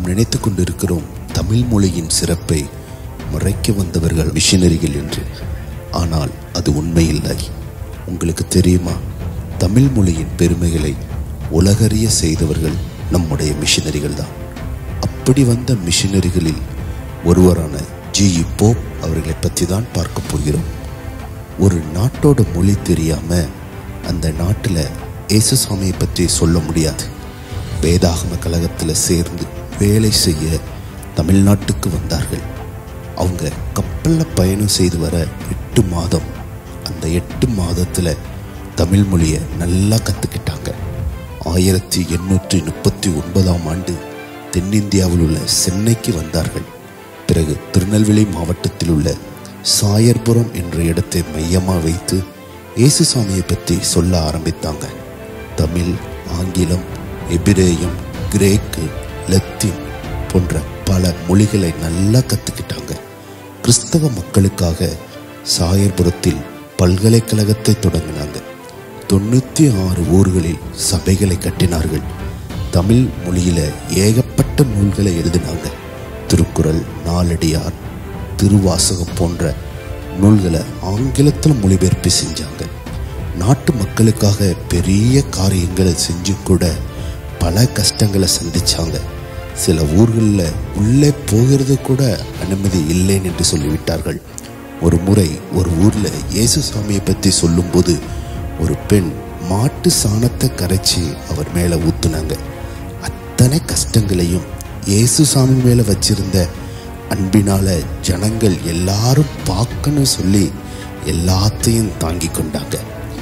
நாம் நினைத்து கொண்டிருக்கிறோம் தமிழ் மொழியின் சிறப்பை மறைக்க வந்தவர்கள் மிஷினரிகள் என்று ஆனால் அது உண்மையில்லை உங்களுக்கு தெரியுமா தமிழ் மொழியின் பெருமைகளை உலகறிய செய்தவர்கள் நம்முடைய மிஷினரிகள் தான் அப்படி வந்த மிஷினரிகளில் ஒருவரான ஜி இ போப் அவர்களை பற்றி தான் பார்க்க போகிறோம் ஒரு நாட்டோட மொழி தெரியாம அந்த நாட்டில் இயேசுசாமியை பற்றி சொல்ல முடியாது வேதாகம கழகத்தில் சேர்ந்து வேலை செய்ய தமிழ்நாட்டுக்கு வந்தார்கள் அவங்க கப்பலில் பயணம் செய்து வர எட்டு மாதம் அந்த எட்டு மாதத்தில் தமிழ் மொழியை நல்லா கற்றுக்கிட்டாங்க ஆயிரத்தி எண்ணூற்றி முப்பத்தி ஒன்பதாம் ஆண்டு தென்னிந்தியாவில் உள்ள சென்னைக்கு வந்தார்கள் பிறகு திருநெல்வேலி மாவட்டத்தில் உள்ள சாயர்புரம் என்ற இடத்தை மையமாக வைத்து இயேசுசாமியை பற்றி சொல்ல ஆரம்பித்தாங்க தமிழ் ஆங்கிலம் எபிரேயம் கிரேக்கு லத்தீன் போன்ற பல மொழிகளை நல்லா கற்றுக்கிட்டாங்க கிறிஸ்தவ மக்களுக்காக சாயர்புரத்தில் பல்கலைக்கழகத்தை தொடங்கினாங்க தொண்ணூற்றி ஆறு ஊர்களில் சபைகளை கட்டினார்கள் தமிழ் மொழியில ஏகப்பட்ட நூல்களை எழுதினாங்க திருக்குறள் நாலடியார் திருவாசகம் போன்ற நூல்களை ஆங்கிலத்தில் மொழிபெயர்ப்பு செஞ்சாங்க நாட்டு மக்களுக்காக பெரிய காரியங்களை செஞ்சு கூட பல கஷ்டங்களை சந்திச்சாங்க சில ஊர்களில் உள்ளே போகிறது கூட அனுமதி இல்லைன்னு என்று சொல்லிவிட்டார்கள் ஒரு முறை ஒரு ஊர்ல இயேசு சாமியை பற்றி சொல்லும்போது ஒரு பெண் மாட்டு சாணத்தை கரைச்சி அவர் மேலே ஊத்துனாங்க அத்தனை கஷ்டங்களையும் இயேசு சாமி மேலே வச்சிருந்த அன்பினால ஜனங்கள் எல்லாரும் பார்க்கணும் சொல்லி எல்லாத்தையும் தாங்கி கொண்டாங்க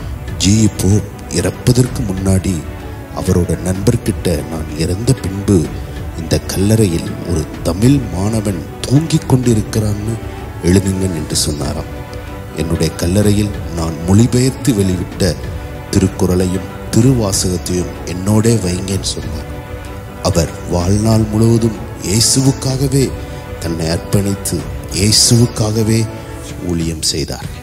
ஜி போப் இறப்பதற்கு முன்னாடி அவரோட நண்பர்கிட்ட நான் இறந்த பின்பு இந்த கல்லறையில் ஒரு தமிழ் மாணவன் தூங்கிக் கொண்டிருக்கிறான்னு எழுதுங்கன் என்று சொன்னாராம் என்னுடைய கல்லறையில் நான் மொழிபெயர்த்து வெளிவிட்ட திருக்குறளையும் திருவாசகத்தையும் என்னோடே வைங்கன்னு சொன்னார் அவர் வாழ்நாள் முழுவதும் இயேசுவுக்காகவே தன்னை அர்ப்பணித்து இயேசுவுக்காகவே ஊழியம் செய்தார்